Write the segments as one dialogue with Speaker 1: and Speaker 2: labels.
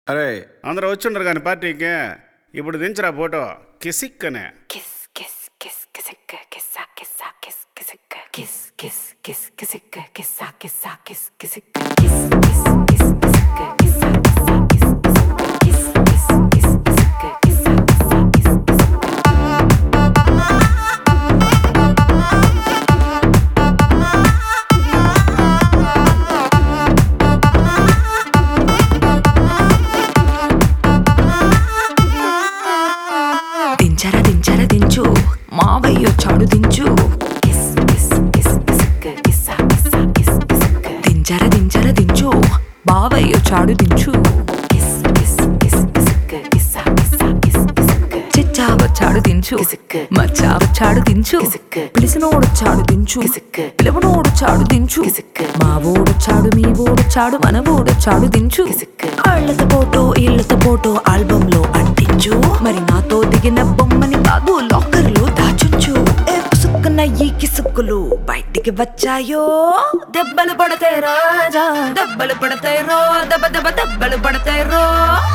Speaker 1: అరే
Speaker 2: అందరూ వచ్చుండరు కానీ పార్టీకి ఇప్పుడు దించరా ఫోటో కిసిక్ అనే
Speaker 3: Kiss, kiss, kiss, kissicka, kissa, kissa, kiss, kissicka, kiss, kiss, kiss, kissicka, kissa, kissa, kiss, kissicka, kiss, kiss, kiss, kissicka, kissa, kissa, kiss, kissicka, kiss, kiss, kiss, kissicka, kissa, kissa, kiss, kissicka.
Speaker 4: దించర దించర దించు మావయ్య చాడు దించు
Speaker 3: Kiss, kiss, kiss, kissicka, kissa, kissa, kiss, kissicka,
Speaker 4: దించర దించర దించు బావయ్య చాడు దించు
Speaker 3: kiss, kiss, kiss, kissicka, kissa, kissa, kiss, kissicka.
Speaker 4: చిచ్చావ చాడు దించు
Speaker 3: కిసిక్కు.
Speaker 4: మచ్చావ చాడు దించు
Speaker 3: కిసిక్కు.
Speaker 4: పిలిసినోడు చాడు దించు
Speaker 3: కిసిక్కు.
Speaker 4: పిలవనోడు చాడు దించు
Speaker 3: కిసిక్కు.
Speaker 4: మా ఊడు చాడు మీ ఊడు చాడు మన ఊడు చాడు దించు
Speaker 3: కిసిక్కు.
Speaker 4: ఆళ్లతో ఫోటో ఇళ్లతో ఫోటో ఆల్బమ్ లో అంటించు మరి నాతో దిగిన బొమ్మని కాదు లాకర్ లో దాచుంచు ఏ పుసుక్కున్న ఈ కిసుక్కులు బయటికి వచ్చాయో దెబ్బలు పడతాయి రాజా దెబ్బలు పడతాయి రో దెబ్బ దెబ్బ దెబ్బలు పడతాయి రో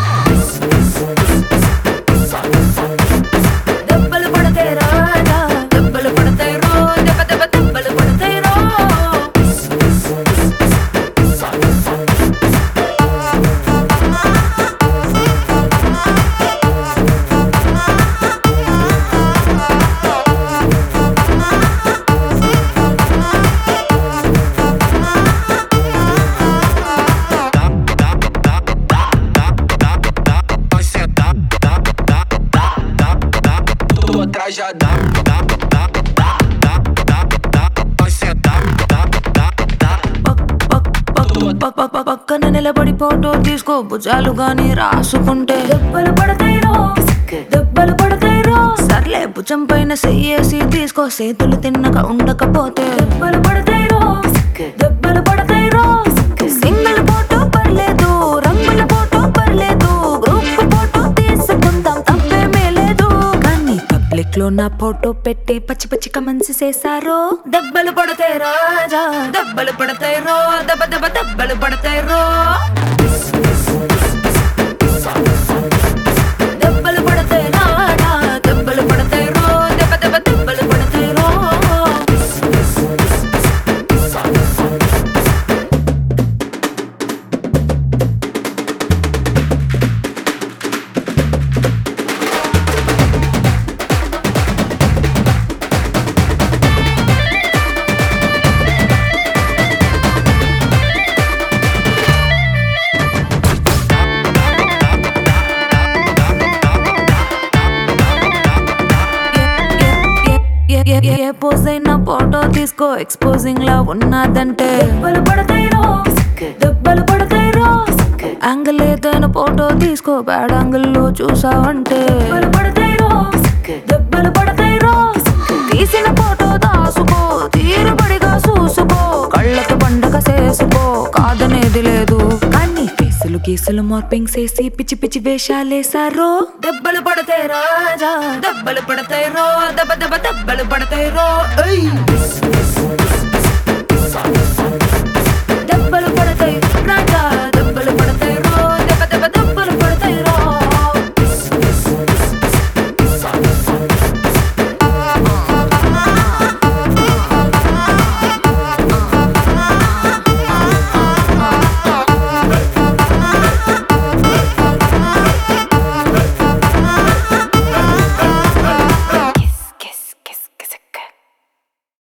Speaker 4: దెబ్బలు పడతాయి రాజా దెబ్బలు పడతాయి రో దెబ్బ దెబ్బ దెబ్బలు పడతాయి రో
Speaker 5: Tu atrás já dá, dá, dá, dá, dá, dá, dá. Vai sentar, dá, dá, dá.
Speaker 4: పక్ పక్ పక్ పక్ పక్ పక్కన నిలబడి ఫోటో తీసుకో భుజాలు గాని రాసుకుంటే దెబ్బలు పడతాయిరో దెబ్బలు పడతాయిరో సర్లే భుజం పైన చెయ్యేసి తీసుకో చేతులు తిన్నక ఉండకపోతే దెబ్బలు పడతాయిరో దెబ్బలు పడతాయిరో సింగిల్ ఫోటో పర్లేదు రంగుల ఫోటో పర్లేదు గ్రూప్ ఫోటో తీసుకుందాం తప్పేమీ లేదు కానీ పబ్లిక్ లో నా ఫోటో పెట్టి పచ్చి పచ్చి కమెంట్స్ చేశారో దెబ్బలు పడతాయి రాజా దెబ్బలు పడతాయి రో దెబ్బ దెబ్బ దెబ్బలు పడతాయి రో దెబ్బలు పడతాయి రాజా దెబ్బలు పడతాయి రో దెబ్బ దెబ్బ దెబ్బలు పడతాయి రో ఏ- ఏ- ఏ- ఏ పోజ్ అయినా ఫోటో తీసుకో ఎక్స్పోజింగ్ లా ఉన్నదంటే దెబ్బలు పడతాయిరో దెబ్బలు పడతాయిరో యాంగిల్ ఏదైనా ఫోటో తీసుకో బ్యాడ్ యాంగిల్ లో చూసావంటే దెబ్బలు పడతాయిరో దెబ్బలు పడతాయిరో తీసిన ఫోటో దాసుకో తీరుబడిగా చూసుకో కళ్ళకు పండగ చేసుకో కాదనేది లేదు కానీ ఫేసులు గీసులు మార్పింగ్ చేసి పిచ్చి పిచ్చి వేషాలేసారో దెబ్బలు పడతాయి రాజా దెబ్బలు పడతాయి రో దెబ్బ దెబ్బ దెబ్బలు పడతాయి రో